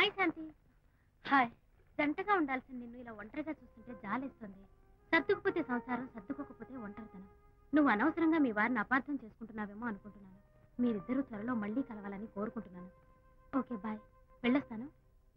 Hi శాంతి hi జంటగా ఉండాల్సిన నిన్ను ఇలా ఒంటరిగా చూస్తుంటే జాలేస్తుంది సర్దుకుపోతే సంసారం సర్దుకోకపోతే ఒంటరితనం నువ్వు అనవసరంగా మీ వారిని అపార్థం చేసుకుంటున్నావేమో అనుకుంటున్నాను మీరిద్దరూ త్వరలో మళ్ళీ కలవాలని కోరుకుంటున్నాను ఓకే బాయ్ వెళ్ళొస్తాను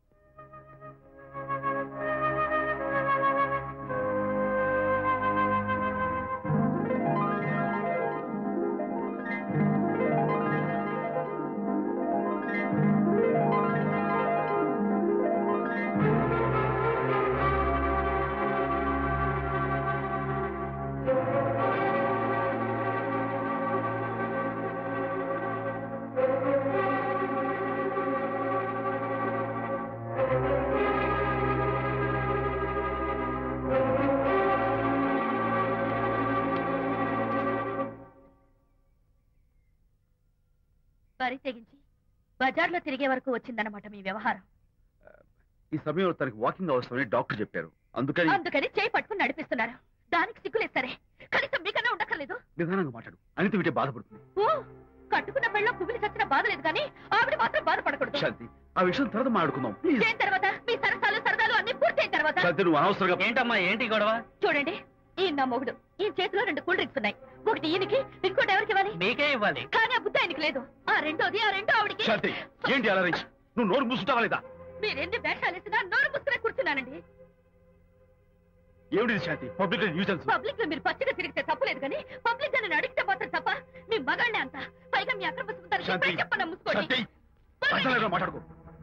వరి తెగించి బజార్లో తిరిగే వరకు వచ్చిందన్నమాట మీ వ్యవహారం ఈ సమయంలో తనకి వాకింగ్ అవసరమని డాక్టర్ చెప్పారు అందుకని అందుకని చేయి పట్టుకుని నడిపిస్తున్నారు దానికి సిగ్గులేదు సరే కనీసం మీకన్నా ఉండక్కర్లేదు నిదానంగా మాట్లాడు అనిత వింటే బాధపడుతుంది ఓ కట్టుకున్న పెళ్ళలో కుమిలి చచ్చిన బాధ లేదు కానీ ఆవిడ మాత్రం బాధపడకూడదు శాంతి ఆ విషయం తర్వాత మాట్లాడుకుందాం ప్లీజ్ చేయిన తర్వాత మీ సరసాలు సరదాలు అన్ని పూర్తయిన తర్వాత శాంతి నువ్వు అనవసరంగా ఏంటమ్మా ఏంటి గొడవ చూడండి ఈ నా మొగుడు ఈ చేతిలో రెండు కూల్ డ్రింక్స్ ఉన్నాయి ఒకటి ఈయనకి ఇంకోటి ఎవరికి ఇవ్వాలి మీకే ఇవ్వాలి కానీ ఆ బుద్ధి ఆయనకి లేదు ఆ రెండోది ఆ రెండో ఆవిడికి శాంతి ఏంటి అలా నువ్వు నోరు మూసుకుంటావా లేదా మీరెన్ని వేషాలు వేసినా నోరు పుస్తకం కూర్చున్నానండి ఏమిటి ఇది శాంతి పబ్లిక్ న్యూసెన్స్ పబ్లిక్ లో మీరు పచ్చిగా తిరిగితే తప్పలేదు కానీ పబ్లిక్ గా నేను అడిగితే మాత్రం తప్ప మీ మగాళ్ళే అంత పైగా మీ అక్రమ సుందరికి శాంతి చెప్పన్న ముసుకోండి శాంతి అసలు మాట్లాడుకో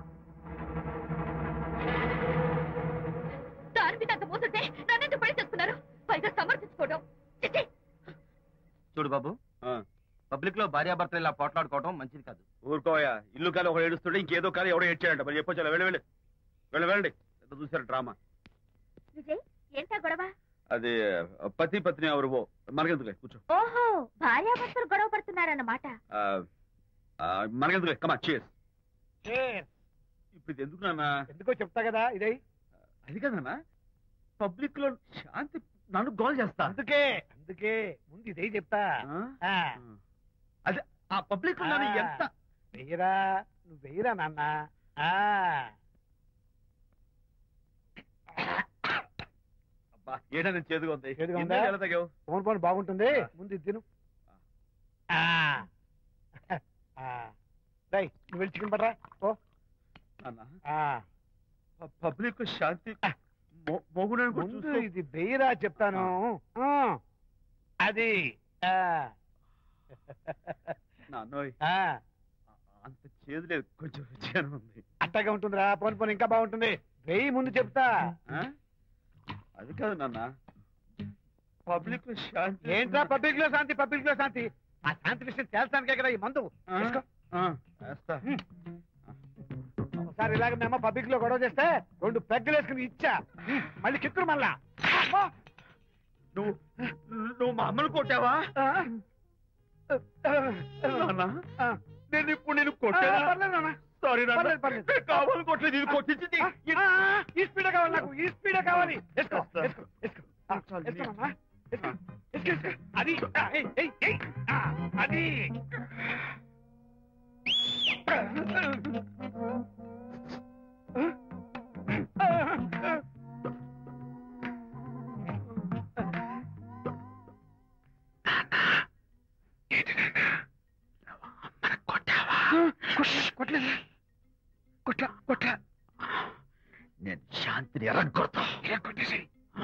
దాని మీద అంత మోసంటే నన్నెందుకు పడి చేసుకున్నారు పైగా సమర్థించుకోవడం చిచ్చి చూడు బాబు ఆ, పబ్లిక్ లో భార్యాభర్తలు ఇలా పోట్లాడుకోవడం మంచిది కాదు ఊరుకోయా ఇల్లు కాదు ఒకడు ఏడుస్తుంటే ఇంకేదో కాదు ఎవడో ఏడ్చాడంట మరి చెప్పొచ్చు వెళ్ళి వెళ్ళి వెళ్ళి వెళ్ళండి ఎంత చూసారు డ్రామా విజయ్ ఏంటా గొడవ అది పతి పత్ని ఎవరు మనకెందుకులే కూర్చో ఓహో భార్యాభర్తలు గొడవ పడుతున్నారన్నమాట ఆ, ఆ, మనకెందుకులే కమా చేస్ ఇప్పుడు ఇది ఎందుకు నాన్న ఎందుకో చెప్తా కదా ఇదే అది కదన్నా పబ్లిక్ లో శాంతి నన్ను గోల్ చేస్తా అందుకే అందుకే ముందు ఇదే చెప్తా ఆ? ఆ, అదే ఆ పబ్లిక్ లో నన్ను ఆ. ఎంత వెయ్యరా నువ్వు వెయ్యరా నాన్న ఆ, అబ్బా ఏడా నేను చేదుగా ఉంది చేదుగా ఉందా? ఎందుకు ఎలా తగ్గావు ఫోన్ ఫోన్ బాగుంటుంది ముందు ఇది తిను ఆ, ఆ. రేయ్, నువ్వు వెళ్ళి చికెన్ పట్టరా ఓ నాన్న ఆ, పబ్లిక్ శాంతి మొ- మొగుడని కూడా ముందు చూసుకో. ఇది వెయ్యరా చెప్తాను ఆ, అది ఆ, నాన్నోయ్ ఆ, అంత చేదు లేదు కొంచెం రుచిగానే ఉంది అట్టగా ఉంటుందిరా పోను పోను ఇంకా బాగుంటుంది వెయ్యి ముందు చెప్తా ఆ? అది కాదు నాన్న పబ్లిక్ లో శాంతి ఏంట్రా పబ్లిక్ లో శాంతి పబ్లిక్ లో శాంతి ఆ శాంతి విషయం తేల్చడానికే కదా ఈ మందు ఆ? తీసుకో. ఆ, వేస్తా. ఒకసారి ఇలాగ మేము పబ్లిక్ లో గొడవ చేస్తే రెండు పెగ్గలు వేసుకుని ఇచ్చా మళ్ళీ కిక్కురు మళ్ళా అమ్మా! నువ్వు నువ్వు మా అమ్మను కొట్టావా ఆ? నాన్న ఆ. నేను ఇప్పుడు నేను ఆ, కొట్టానా పర్లేదు నాన్న. సారీ నాన్న పర్లేదు, పర్లేదు. నేను కావాలని కొట్టలేదు ఇది కొట్టించింది ఆ, ఆ, ఈ స్పీడ్ కావాలి నాకు ఈ స్పీడ్ కావాలి వేసుకో వేస్తా. వేసుకో వేసుకో ఆ, వేసుకో నాన్న. వేసుకో, వేసుకో, వేసుకో. అది ఆ, ఏయ్, ఏయ్, ఏయ్. ఆ, అది కొట్టలేదు కొట్ల కొట్ల నేను శాంతిని ఎరగొడతా కొట్టేసి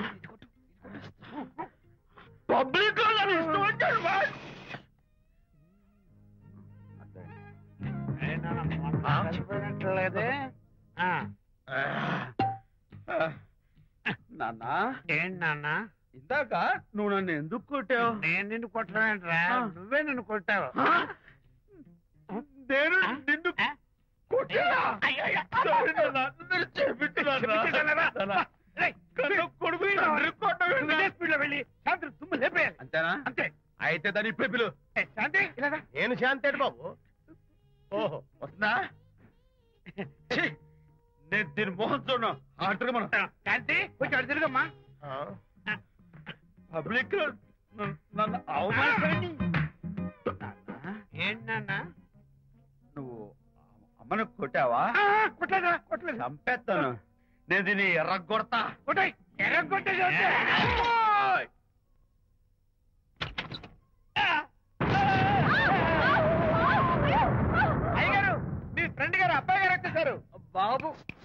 పబ్లిక్ లో నన్ను ఇష్టం వచ్చాడు బాస్. కలిసిపోయినట్లేదే ఆ, నాన్న ఏంటి నాన్న ఇందాక నువ్వు నన్ను ఎందుకు కొట్టావు నేను నిన్ను కొట్టలేంట్రా ఆ. నువ్వే నిన్ను కొట్టావు నేను ఆ? నిన్ను ఆ? కొట్టానా? అయ్యయ్య. సారీ నాన్న, నేను చేపించున్నాను నాన్న. చెప్పించానా? నాన్న, రేయ్, కన్న కొడుకు తండ్రి కొట్టవేంటి? నువ్వు ఇదే స్పీడ్ లో వెళ్ళి శాంతి తుమ్ము లేపేయాలి అంతేనా అంతే అయితే దాని ఇప్పుడే పిలు ఏ, శాంతి ఇలా రా. నేను శాంతేడు బాబు ఓహో వస్తుందా ఛీ, నేను దీని మోహన్ చూడను ఆర్డర్ మనం శాంతి కొంచెం అటు తిరుగమ్మా పబ్లిక్ లో నన్ను- నన్ను అవమానించండి ఏంటి నాన్న నువ్వు అమ్మ మనం కొట్టావా ఆ, కొట్టలేదా కొట్టలేదు చంపేస్తాను నేను దీన్ని ఎర్రగొడతా కొట్టాయి ఎర్ర కొట్టేసి అయ్యగారు మీ ఫ్రెండ్ గారు అబ్బాయి గారు వచ్చేసారు బాబు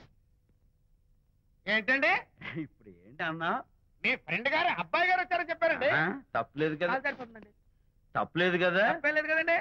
ఏంటండి ఇప్పుడు ఏంటి అన్నా మీ ఫ్రెండ్ గారు అబ్బాయి గారు వచ్చారని చెప్పారండి ఆ, తప్పలేదు కదా కాలు సరిపోతుందండి. తప్పలేదు కదా తప్పేలేదు కదండి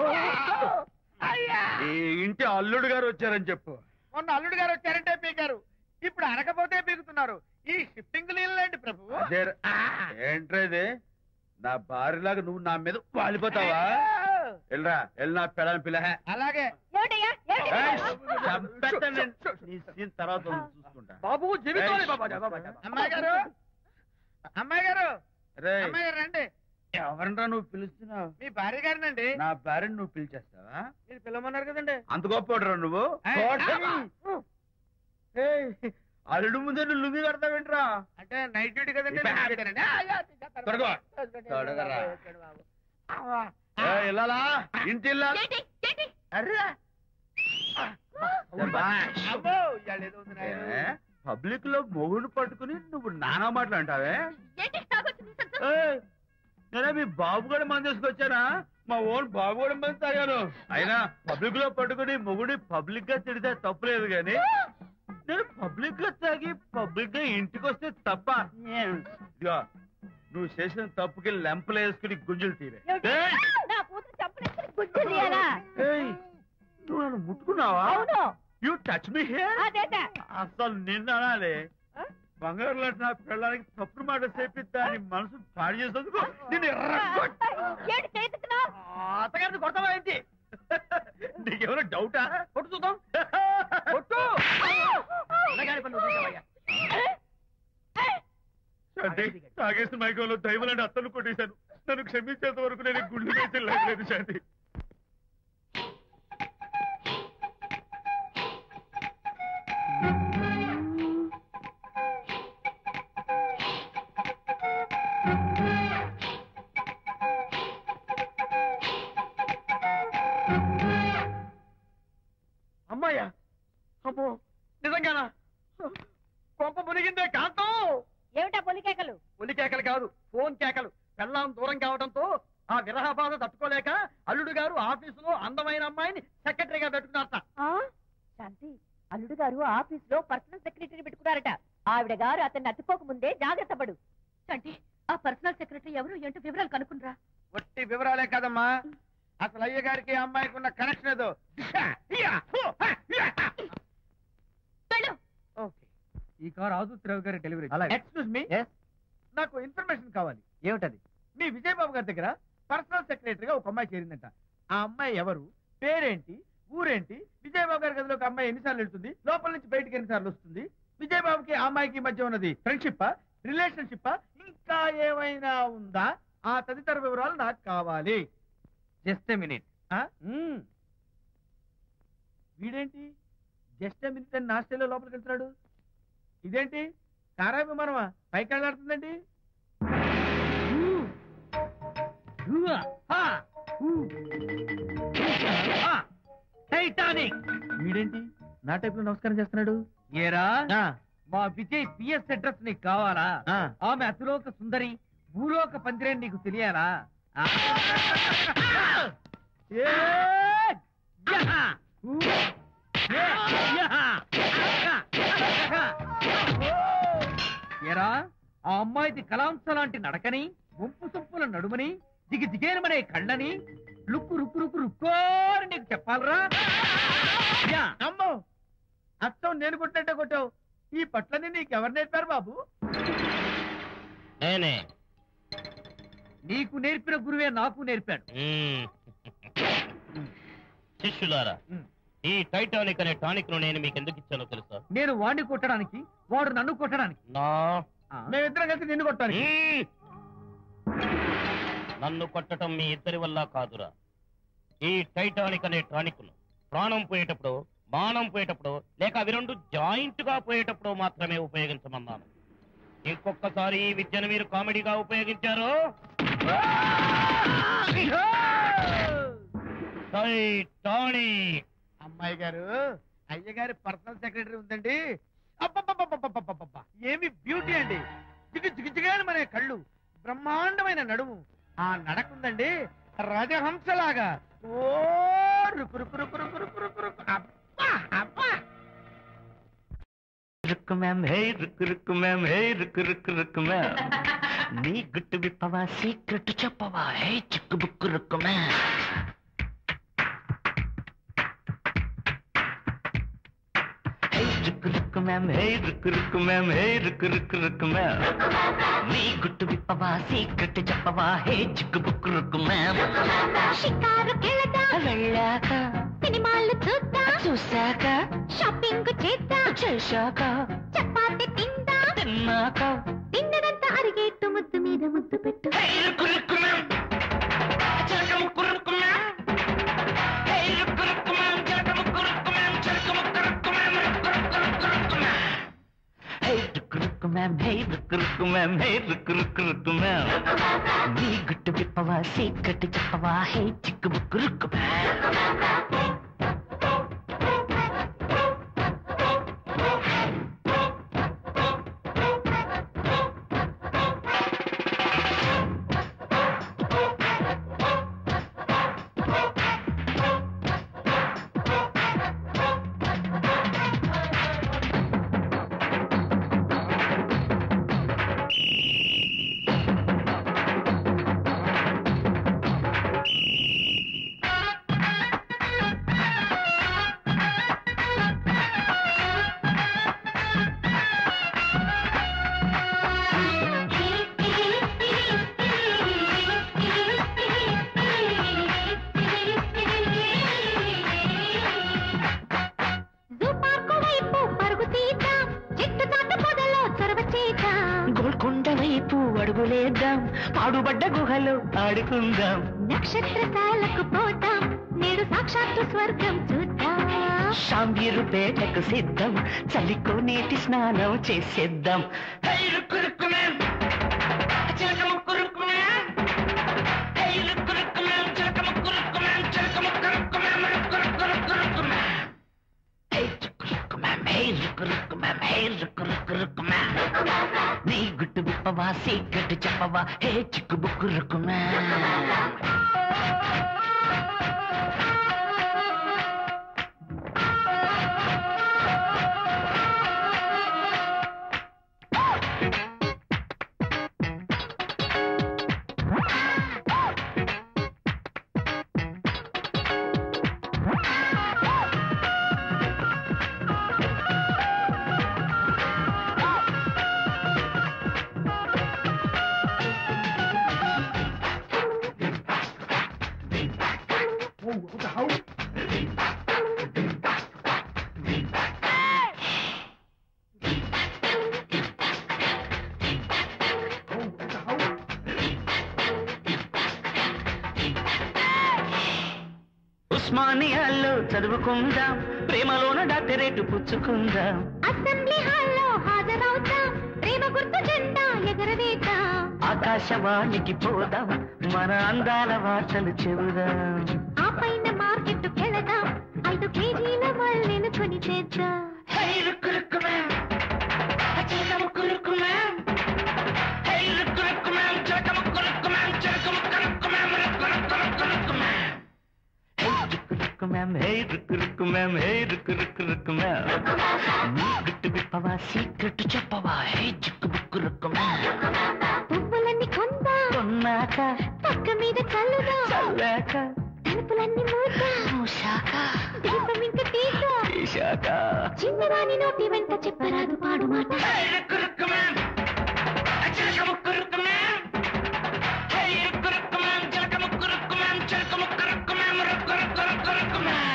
అయ్యా ఈ ఇంటి అల్లుడు గారు వచ్చారని చెప్పు మొన్న అల్లుడు గారు వచ్చారంటే పీకారు ఇప్పుడు అనకపోతే పీకుతున్నారు ఈ షిఫ్టింగ్ లేండి ప్రభు అదే ఏంట్రా ఇది నా భార్యలాగా నువ్వు నా మీద వాలిపోతావా వెళ్ళరా వెళ్ళి నా పిల్లని పిల్ల అలాగే ఏమిటయ్యా ఏమిటి? చంపేస్తాను నేను. నీ సీన్ తర్వాత చూసుకుంటా బాబు జీవితంలో బాబా, అమ్మాయి గారు అమ్మాయి గారు రే అమ్మాయి గారు రండి ఎవరినరా నువ్వు పిలుస్తున్నావు మీ భార్య గారినండి నా భార్యను నువ్వు పిలిచేస్తావా మీరు పిల్లమన్నారు కదండి అంత గొప్ప నువ్వు ఏయ్, కోటమి. ఏయ్, అల్లుడు ముందే నువ్వు లుంగి కడతావేంట్రా అంటే నైట్ డ్యూటీ కదండి ఇప్పుడు night duty కదండి. ఆ, యా, తీసేస్తారు. తొడగో. తొడగరా. ఆవా. ఏయ్, ఇల్లాలా ఇంటి ఇల్లాలా? ఏంటి ఏంటి అర్రా. శభాష్. అబ్బో, ఇవాళ ఏదో ఉంది నాయనా. ఏ, పబ్లిక్ లో మొగుడు పట్టుకుని నువ్వు నానా మాటలు అంటావే ఏంటి తాగొచ్చింది సంతోషం ఏయ్, నేనే మీ బాబు కూడా మంది తీసుకొచ్చానా మా ఓన్ బాబు కూడా మంది తాగాను అయినా పబ్లిక్ లో పట్టుకుని మొగుడి పబ్లిక్ గా తిడితే తప్పులేదు గాని నేను పబ్లిక్ గా తాగి పబ్లిక్ గా ఇంటికి వస్తే తప్ప ఇదిగో నువ్వు చేసిన తప్పుకి లెంపలు వేసుకుని గుంజులు తీరే ఏమిటి? ఏయ్, నా కూతురు చంపలేసుకుని గుజ్జు తీయాలా ఏయ్, నువ్వు నన్ను ముట్టుకున్నావా అవును యూ టచ్ మీ హియర్ అదేట అసలు నిన్న అనాలి ఆ? బంగారు లాంటి నా పిల్లలకి తప్పుడు మాట చెప్పి దాని మనసు పాడు చేసేందుకు నేను ఎర్రగొట్ట ఏంటి చేతుకున్నావు అత్తగారిని కొడతావా ఏంటి నీకేమైనా డౌటా కొట్టు చూద్దాం కొట్టు పిల్లగాడి పనులు చూసావయ్యా. శాంతి తాగేసిన మైకంలో దైవలాంటి అత్తలు కొట్టేశాను నన్ను క్షమించేంత వరకు నేను ఈ గుండె వేసి లేదు శాంతి అమ్మాయ్యా అమ్మో నిజంగానా కొంప మునిగిందే కాంతం ఏమిటా పొలికేకలు ఒలి కేకలు కాదు ఫోన్ కేకలు పెళ్ళాం దూరం కావడంతో ఆ విరహ బాధ తట్టుకోలేక అల్లుడు గారు ఆఫీసులో అందమైన అమ్మాయిని సెక్రటరీగా పెట్టుకున్నారట శాంతి అల్లుడు గారు ఆఫీస్ లో పర్సనల్ సెక్రటరీ పెట్టుకున్నారట ఆవిడ గారు అతన్ని అతుక్కోక ముందే జాగ్రత్త పడు శాంతి ఆ పర్సనల్ సెక్రటరీ ఎవరు ఏంటో వివరాలు కనుక్కునరా వట్టి వివరాలే కదమ్మా అసలు అయ్య గారికి ఆ అమ్మాయికి ఉన్న కనెక్షన్ ఏదో వెళ్ళు ఈ కార్ ఆదుత్రావు గారి డెలివరీ ఎక్స్క్యూజ్ మీ నాకు ఇన్ఫర్మేషన్ కావాలి ఏమిటది మీ విజయబాబు గారి దగ్గర పర్సనల్ సెక్రటరీగా ఒక అమ్మాయి చేరిందంట ఆ అమ్మాయి ఎవరు పేరేంటి ఊరేంటి విజయబాబు గారి గదిలోకి అమ్మాయి ఎన్నిసార్లు వెళ్తుంది లోపల నుంచి బయటికి ఎన్నిసార్లు వస్తుంది విజయబాబుకి ఆ అమ్మాయికి మధ్య ఉన్నది ఫ్రెండ్షిప్ రిలేషన్షిప్ ఇంకా ఏమైనా ఉందా ఆ తదితర వివరాలు నాకు కావాలి జస్ట్ మినిట్ వీడేంటి జస్ట్ మినిట్ అని నాస్టేలో లోపలికి వెళ్తున్నాడు ఇదేంటి కారా విమానమా పైకి వెళ్ళాడుతుందండి టైటానిక్ వీడేంటి నా టైప్ లో నమస్కారం చేస్తున్నాడు ఏరా మా విజయ్ పిఎస్ అడ్రస్ నీకు కావాలా ఆమె అతిలోక సుందరి భూలోక పందిరేని నీకు తెలియాలా ఆ. ఏ! యహ! ఊ! ఏ! యహ! యహ! ఏరా ఆ అమ్మాయిది కలాంస లాంటి నడకని వంపు సొంపుల నడుమని దిగి దిగేనమనే కళ్ళని లుక్కు రుక్కు రుక్కు రుక్కోని నీకు చెప్పాలరా అమ్మో అత్తం నేను కొట్టినట్టే కొట్టావు ఈ పట్లని నీకెవరు నేర్పారు బాబు నేనే నీకు నేర్పిన గురువే నాకు నేర్పాడు మ్మ్. శిష్యులారా ఈ టైటానిక్ అనే టానిక్ ను నేను మీకు ఎందుకు ఇచ్చానో తెలుసా నేను వాడిని కొట్టడానికి వాడు నన్ను కొట్టడానికి నా మేమిద్దరం కలిసి నిన్ను కొట్టాలి మ్మ్. నన్ను కొట్టడం మీ ఇద్దరి వల్ల కాదురా ఈ టైటానిక్ అనే టానిక్ ను ప్రాణం పోయేటప్పుడు మానం పోయేటప్పుడు లేక అవి రెండు జాయింట్ గా పోయేటప్పుడు మాత్రమే ఉపయోగించమన్నాను ఇంకొకసారి ఈ విద్యను మీరు కామెడీగా ఉపయోగించారు టైటానిక్ అమ్మాయి గారు అయ్యగారి పర్సనల్ సెక్రటరీ ఉందండి అబ్బబ్బబ్బబ్బబ్బబ్బబ్బబ్బ. ఏమి బ్యూటీ అండి జిగి జిగి జిగాని మన కళ్ళు బ్రహ్మాండమైన నడుము ఆ నడకుందండి రజహంసలాగా ఓ రుకు రుకు రుకు రుకు రుకు రుకు రుకు. అబ్బా అబ్బా Rukku ma'am hey Rukku Rukku ma'am hey Rukku Rukku Rukku ma'am నీ గుట్టు విప్పవా సీక్రెట్ చెప్పవా హే చిక్కు బుక్కు Rukku ma'am hey Rukku Rukku ma'am hey Rukku Rukku ma'am hey Rukku Rukku Rukku ma'am నీ గుట్టు విప్పవా సీక్రెట్ చెప్పవా హే చిక్కు బుక్కు రుక్కు మ్యామ్ షికారుకెళదాం వెళ్ళాక సినిమాలు చూద్దాం చూశాక షాపింగ్ చేద్దాం చేశాక చపాతి తిందాం తిన్నాక తిన్నదంతా అరిగేట్టు ముద్దు మీద ముద్దు పెట్టు హే రుక్కు రుక్కు మ్యామ్ చిలక ముక్కు Rukku ma'am hey Rukku Rukku ma'am చిలక ముక్కు రుక్కు మ్యామ్ చిలక ముక్కు Rukku ma'am Rukku Rukku Rukku Rukku ma'am hey Rukku Rukku ma'am hey Rukku Rukku ma'am hey Rukku Rukku Rukku ma'am నీ గుట్టు విప్పవా సీక్రెట్ చెప్పవా హే చిక్కు బుక్కు రుక్కు మ్యామ్ జూ పార్కు వైపు పరుగు తీద్దాం చెట్టు చాటు పొదలో చొరవ చేద్దాం గోల్కొండ వైపు అడుగులేద్దాం పాడుబడ్డ గుహలో ఆడుకుందాం నక్షత్రశాలకు పోతాం నేడు సాక్షాత్తు స్వర్గం చూద్దాం షాంబీరు పేటకు సిద్ధం చలికో నీటి స్నానం చేసేద్దాం హై రుక్కు రుక్కు మ్యామ్. చిలక ముక్కు Rukku ma'am. Hi Rukku Rukku ma'am. చిలక ముక్కు రుక్కు మ్యామ్. చిలక ముక్కు Rukku ma'am. Rukku Rukku Rukku Rukku ma'am. Hi Rukku Rukku ma'am. Hi Rukku Rukku ma'am. Hi Rukku Rukku Rukku ma'am. నీ గుట్టు విప్పవా సీక్రెట్ చెప్పవా హే చిక్కు బుక్కు రుక్కు మ్యామ్. ఉస్మానియాల్లో చదువుకుందాం ప్రేమలోన డాక్టరేట్ పుచ్చుకుందాం అసెంబ్లీ హాల్లో హాజరవుతాం ప్రేమ గుర్తు జెండా ఎగరవేద్దాం ఆకాశవాణికి పోదాం మన అందాల వార్తలు చెబుదాం ఆ పైన మార్కెట్ కెళదాం ఐదు కేజీల మల్లెను కొని చేద్దాం హై రుక్కు రుక్కు మ్యామ్. చిలక ముక్కు Rukku ma'am. Hi Rukku Rukku ma'am. చిలక ముక్కు రుక్కు మ్యామ్. చిలక ముక్కు Rukku ma'am. Rukku Rukku Rukku Rukku ma'am. Hi Rukku Rukku ma'am. Hi Rukku Rukku ma'am. Hi Rukku Rukku Rukku ma'am. నీ గుట్టు విప్పవా సీక్రెట్ చెప్పవా హే చిక్కు బుక్కు రుక్కు మ్యామ్. పువ్వులన్నీ కొందాం కొన్నాక పక్క మీద చల్లుదాం చల్లాక తలుపులన్నీ మూద్దాం మూసాక దీపం ఇంక తీద్దాం తీశాక చిన్నదాని నోటి వెంట చెప్పరాదు పాడు మాట హై రుక్కు రుక్కు మ్యామ్. చిలక ముక్కు Rukku ma'am. Hi Rukku Rukku ma'am. చిలక ముక్కు రుక్కు మ్యామ్. చిలక ముక్కు రుక్కు మ్యామ్. రుక్కు రుక్కు రుక్కు రుక్కు మ్యామ్.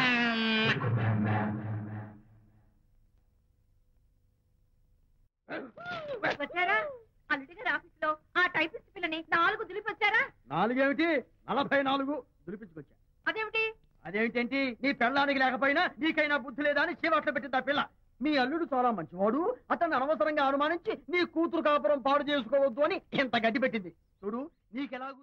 వచ్చారా అల్లుడి గారి ఆఫీస్ లో ఆ టైపిస్ట్ పిల్లని నాలుగు దులిపొచ్చారా నాలుగేమిటి నలభై నాలుగు దులిపించుకొచ్చా అదేమిటి అదేమిటేంటి నీ పెళ్ళానికి లేకపోయినా నీకైనా బుద్ధి లేదా అని చీవాట్లో పెట్టింది ఆ పిల్ల మీ అల్లుడు చాలా మంచివాడు అతన్ని అనవసరంగా అనుమానించి నీ కూతురు కాపురం పాడు చేసుకోవద్దు అని ఇంత గడ్డి పెట్టింది చూడు నీకెలాగూ